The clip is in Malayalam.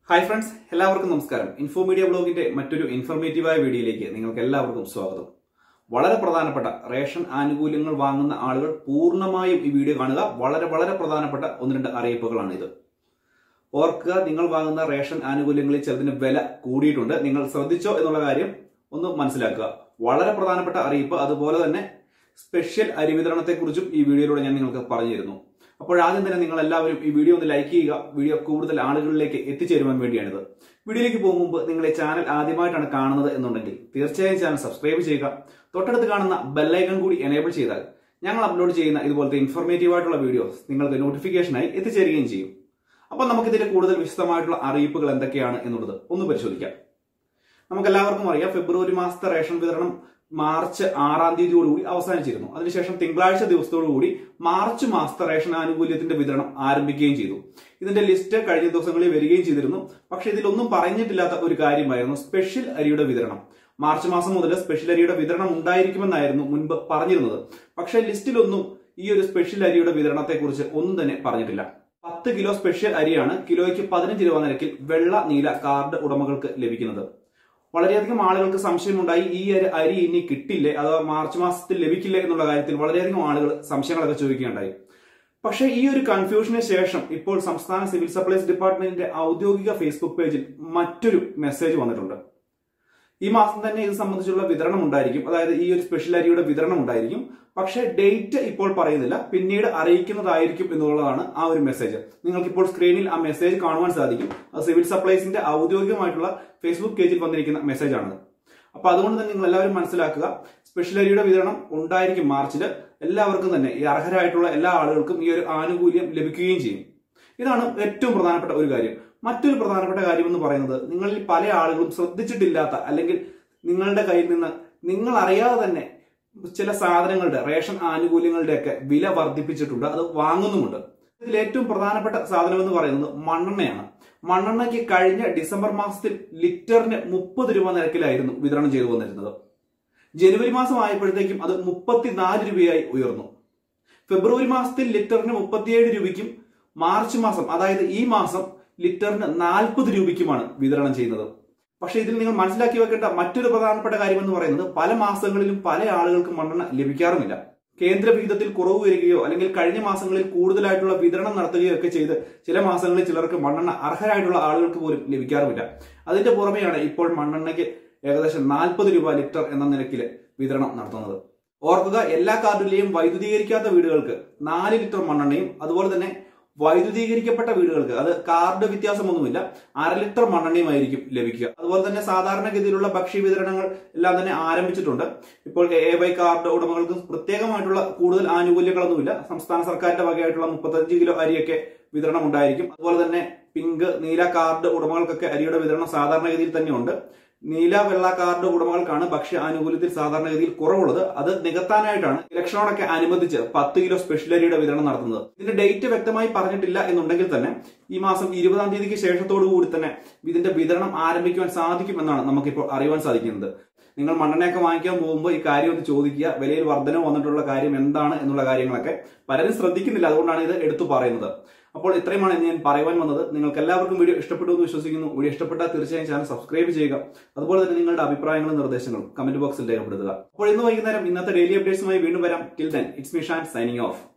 ഹായ് ഫ്രണ്ട്സ് എല്ലാവർക്കും നമസ്കാരം ഇൻഫോ മീഡിയ ബ്ലോഗിന്റെ മറ്റൊരു ഇൻഫോർമേറ്റീവായ വീഡിയോയിലേക്ക് നിങ്ങൾക്ക് എല്ലാവർക്കും സ്വാഗതം വളരെ പ്രധാനപ്പെട്ട റേഷൻ ആനുകൂല്യങ്ങൾ വാങ്ങുന്ന ആളുകൾ പൂർണ്ണമായും ഈ വീഡിയോ കാണുക വളരെ വളരെ പ്രധാനപ്പെട്ട ഒന്ന് രണ്ട് അറിയിപ്പുകളാണ് ഇത് ഓർക്കുക നിങ്ങൾ വാങ്ങുന്ന റേഷൻ ആനുകൂല്യങ്ങളിൽ ചിലതിന് വില കൂടിയിട്ടുണ്ട് നിങ്ങൾ ശ്രദ്ധിച്ചോ എന്നുള്ള കാര്യം ഒന്ന് മനസ്സിലാക്കുക വളരെ പ്രധാനപ്പെട്ട അറിയിപ്പ് അതുപോലെ തന്നെ സ്പെഷ്യൽ അരി വിതരണത്തെക്കുറിച്ചും ഈ വീഡിയോയിലൂടെ ഞാൻ നിങ്ങൾക്ക് പറഞ്ഞു തരുന്നു അപ്പോൾ ആദ്യം തന്നെ നിങ്ങൾ എല്ലാവരും ഈ വീഡിയോ ഒന്ന് ലൈക്ക് ചെയ്യുക വീഡിയോ കൂടുതൽ ആളുകളിലേക്ക് എത്തിച്ചേരുവാൻ വേണ്ടിയാണിത് വീഡിയോയിലേക്ക് പോകും മുമ്പ് നിങ്ങൾ ഈ ചാനൽ ആദ്യമായിട്ടാണ് കാണുന്നത് എന്നുണ്ടെങ്കിൽ തീർച്ചയായും ചാനൽ സബ്സ്ക്രൈബ് ചെയ്യുക തൊട്ടടുത്ത് കാണുന്ന ബെല്ലൈക്കൺ കൂടി എനേബിൾ ചെയ്താൽ ഞങ്ങൾ അപ്ലോഡ് ചെയ്യുന്ന ഇതുപോലത്തെ ഇൻഫോർമേറ്റീവ് ആയിട്ടുള്ള വീഡിയോസ് നിങ്ങൾക്ക് നോട്ടിഫിക്കേഷനായി എത്തിച്ചേരുകയും ചെയ്യും അപ്പോൾ നമുക്കിതിന്റെ കൂടുതൽ വിശദമായിട്ടുള്ള അറിയിപ്പുകൾ എന്തൊക്കെയാണ് എന്നുള്ളത് ഒന്ന് പരിശോധിക്കാം നമുക്ക് എല്ലാവർക്കും അറിയാം ഫെബ്രുവരി മാസത്തെ റേഷൻ വിതരണം മാർച്ച് ആറാം തീയതിയോടുകൂടി അവസാനിച്ചിരുന്നു അതിനുശേഷം തിങ്കളാഴ്ച ദിവസത്തോടുകൂടി മാർച്ച് മാസത്തെ റേഷൻ ആനുകൂല്യത്തിന്റെ വിതരണം ആരംഭിക്കുകയും ചെയ്തു ഇതിന്റെ ലിസ്റ്റ് കഴിഞ്ഞ ദിവസങ്ങളിൽ വരികയും ചെയ്തിരുന്നു പക്ഷെ ഇതിലൊന്നും പറഞ്ഞിട്ടില്ലാത്ത ഒരു കാര്യമായിരുന്നു സ്പെഷ്യൽ അരിയുടെ വിതരണം മാർച്ച് മാസം മുതൽ സ്പെഷ്യൽ അരിയുടെ വിതരണം ഉണ്ടായിരിക്കുമെന്നായിരുന്നു മുൻപ് പറഞ്ഞിരുന്നത് പക്ഷേ ലിസ്റ്റിലൊന്നും ഈ ഒരു സ്പെഷ്യൽ അരിയുടെ വിതരണത്തെക്കുറിച്ച് ഒന്നും തന്നെ പറഞ്ഞിട്ടില്ല പത്ത് കിലോ സ്പെഷ്യൽ അരിയാണ് കിലോയ്ക്ക് പതിനഞ്ച് രൂപ നിരക്കിൽ വെള്ള നീല കാർഡ് ഉടമകൾക്ക് ലഭിക്കുന്നത് വളരെയധികം ആളുകൾക്ക് സംശയമുണ്ടായി ഈ ഒരു അരി ഇനി കിട്ടില്ലേ അഥവാ മാർച്ച് മാസത്തിൽ ലഭിക്കില്ലേ എന്നുള്ള കാര്യത്തിൽ വളരെയധികം ആളുകൾ സംശയങ്ങളൊക്കെ ചോദിക്കുകയുണ്ടായി പക്ഷേ ഈ ഒരു കൺഫ്യൂഷന് ശേഷം ഇപ്പോൾ സംസ്ഥാന സിവിൽ സപ്ലൈസ് ഡിപ്പാർട്ട്മെന്റിന്റെ ഔദ്യോഗിക ഫേസ്ബുക്ക് പേജിൽ മറ്റൊരു മെസ്സേജ് വന്നിട്ടുണ്ട് ഈ മാസം തന്നെ ഇത് സംബന്ധിച്ചുള്ള വിതരണം ഉണ്ടായിരിക്കും അതായത് ഈ ഒരു സ്പെഷ്യൽ അരിയുടെ വിതരണം ഉണ്ടായിരിക്കും പക്ഷേ ഡേറ്റ് ഇപ്പോൾ പറയുന്നില്ല പിന്നീട് അറിയിക്കുന്നതായിരിക്കും എന്നുള്ളതാണ് ആ ഒരു മെസ്സേജ് നിങ്ങൾക്ക് ഇപ്പോൾ സ്ക്രീനിൽ ആ മെസ്സേജ് കാണുവാൻ സാധിക്കും അത് സിവിൽ സപ്ലൈസിന്റെ ഔദ്യോഗികമായിട്ടുള്ള ഫേസ്ബുക്ക് പേജിൽ വന്നിരിക്കുന്ന മെസ്സേജ് ആണ് അപ്പൊ അതുകൊണ്ട് തന്നെ നിങ്ങൾ എല്ലാവരും മനസ്സിലാക്കുക സ്പെഷ്യൽ അരിയുടെ വിതരണം ഉണ്ടായിരിക്കും മാർച്ചിൽ എല്ലാവർക്കും തന്നെ ഈ അർഹരായിട്ടുള്ള എല്ലാ ആളുകൾക്കും ഈ ഒരു ആനുകൂല്യം ലഭിക്കുകയും ചെയ്യും ഇതാണ് ഏറ്റവും പ്രധാനപ്പെട്ട ഒരു കാര്യം മറ്റൊരു പ്രധാനപ്പെട്ട കാര്യം എന്ന് പറയുന്നത് നിങ്ങളിൽ പല ആളുകളും ശ്രദ്ധിച്ചിട്ടില്ലാത്ത അല്ലെങ്കിൽ നിങ്ങളുടെ കയ്യിൽ നിന്ന് നിങ്ങൾ അറിയാതെ തന്നെ ചില സാധനങ്ങളുടെ റേഷൻ ആനുകൂല്യങ്ങളുടെ ഒക്കെ വില വർദ്ധിപ്പിച്ചിട്ടുണ്ട് അത് വാങ്ങുന്നുമുണ്ട് ഇതിൽ ഏറ്റവും പ്രധാനപ്പെട്ട സാധനം എന്ന് പറയുന്നത് മണ്ണെണ്ണയാണ് മണ്ണെണ്ണയ്ക്ക് കഴിഞ്ഞ ഡിസംബർ മാസത്തിൽ ലിറ്ററിന് മുപ്പത് രൂപ നിരക്കിലായിരുന്നു വിതരണം ചെയ്തു വന്നിരുന്നത് ജനുവരി മാസം ആയപ്പോഴത്തേക്കും അത് മുപ്പത്തിനാല് രൂപയായി ഉയർന്നു ഫെബ്രുവരി മാസത്തിൽ ലിറ്ററിന് മുപ്പത്തിയേഴ് രൂപയ്ക്കും മാർച്ച് മാസം അതായത് ഈ മാസം ലിറ്ററിന് നാൽപ്പത് രൂപയ്ക്കുമാണ് വിതരണം ചെയ്യുന്നത് പക്ഷേ ഇതിൽ നിങ്ങൾ മനസ്സിലാക്കി വെക്കേണ്ട മറ്റൊരു പ്രധാനപ്പെട്ട കാര്യം എന്ന് പറയുന്നത് പല മാസങ്ങളിലും പല ആളുകൾക്കും മണ്ണെണ്ണ ലഭിക്കാറുമില്ല കേന്ദ്ര വിഹിതത്തിൽ കുറവ് വരികയോ അല്ലെങ്കിൽ കഴിഞ്ഞ മാസങ്ങളിൽ കൂടുതലായിട്ടുള്ള വിതരണം നടത്തുകയോ ഒക്കെ ചെയ്ത് ചില മാസങ്ങളിൽ ചിലർക്ക് മണ്ണെണ്ണ അർഹരായിട്ടുള്ള ആളുകൾക്ക് പോലും ലഭിക്കാറുമില്ല അതിന്റെ പുറമെയാണ് ഇപ്പോൾ മണ്ണെണ്ണയ്ക്ക് ഏകദേശം നാൽപ്പത് രൂപ ലിറ്റർ എന്ന നിരക്കിൽ വിതരണം നടത്തുന്നത് ഓർക്കുക എല്ലാ കാർഡിലെയും വൈദ്യുതീകരിക്കാത്ത വീടുകൾക്ക് നാല് ലിറ്റർ മണ്ണെണ്ണയും അതുപോലെ തന്നെ വൈദ്യുതീകരിക്കപ്പെട്ട വീടുകൾക്ക് അത് കാർഡ് വ്യത്യാസമൊന്നുമില്ല അര ലിറ്റർ മണ്ണെണ്ണയുമായിരിക്കും ലഭിക്കുക അതുപോലെ തന്നെ സാധാരണഗതിയിലുള്ള ഭക്ഷ്യ വിതരണങ്ങൾ എല്ലാം തന്നെ ആരംഭിച്ചിട്ടുണ്ട് ഇപ്പോൾ എ വൈ കാർഡ് ഉടമകൾക്ക് പ്രത്യേകമായിട്ടുള്ള കൂടുതൽ ആനുകൂല്യങ്ങളൊന്നുമില്ല സംസ്ഥാന സർക്കാരിന്റെ വകയായിട്ടുള്ള മുപ്പത്തഞ്ച് കിലോ അരിയൊക്കെ വിതരണം ഉണ്ടായിരിക്കും അതുപോലെ തന്നെ പിങ്ക് നീല കാർഡ് ഉടമകൾക്കൊക്കെ അരിയുടെ വിതരണം സാധാരണഗതിയിൽ തന്നെയുണ്ട് നീല വെള്ള കാർഡ് ഉടമകൾക്കാണ് ഭക്ഷ്യ ആനുകൂല്യത്തിൽ സാധാരണഗതിയിൽ കുറവുള്ളത് അത് നികത്താനായിട്ടാണ് ഇലക്ഷനോടൊക്കെ അനുബന്ധിച്ച് പത്ത് കിലോ സ്പെഷ്യൽ അരിയുടെ വിതരണം നടത്തുന്നത് ഇതിന്റെ ഡേറ്റ് വ്യക്തമായി പറഞ്ഞിട്ടില്ല എന്നുണ്ടെങ്കിൽ തന്നെ ഈ മാസം ഇരുപതാം തീയതിക്ക് ശേഷത്തോടു കൂടി തന്നെ ഇതിന്റെ വിതരണം ആരംഭിക്കുവാൻ സാധിക്കും എന്നാണ് നമുക്കിപ്പോൾ അറിയുവാൻ സാധിക്കുന്നത് നിങ്ങൾ മണ്ണെണ്ണയൊക്കെ വാങ്ങിക്കാൻ പോകുമ്പോൾ ഈ കാര്യം ഒന്ന് ചോദിക്കുക വിലയിൽ വർധന വന്നിട്ടുള്ള കാര്യം എന്താണ് എന്നുള്ള കാര്യങ്ങളൊക്കെ പലരും ശ്രദ്ധിക്കുന്നില്ല അതുകൊണ്ടാണ് ഇത് എടുത്തു പറയുന്നത് അപ്പോൾ ഇത്രയുമാണ് ഇന്ന് ഞാൻ പറയുവാൻ വന്നത് നിങ്ങൾക്ക് എല്ലാവർക്കും വീഡിയോ ഇഷ്ടപ്പെട്ടു എന്ന് വിശ്വസിക്കുന്നു വീഡിയോ ഇഷ്ടപ്പെട്ടാൽ തീർച്ചയായും ചാനൽ സബ്സ്ക്രൈബ് ചെയ്യുക അതുപോലെ തന്നെ നിങ്ങളുടെ അഭിപ്രായങ്ങളും നിർദ്ദേശങ്ങളും കമന്റ് ബോക്സിൽ രേഖപ്പെടുത്തുക അപ്പോൾ ഇന്ന് വൈകുന്നേരം ഇന്നത്തെ ഡെയിലി അപ്ഡേറ്റ്സുമായി വീണ്ടും വരാം till then it's Mishan signing of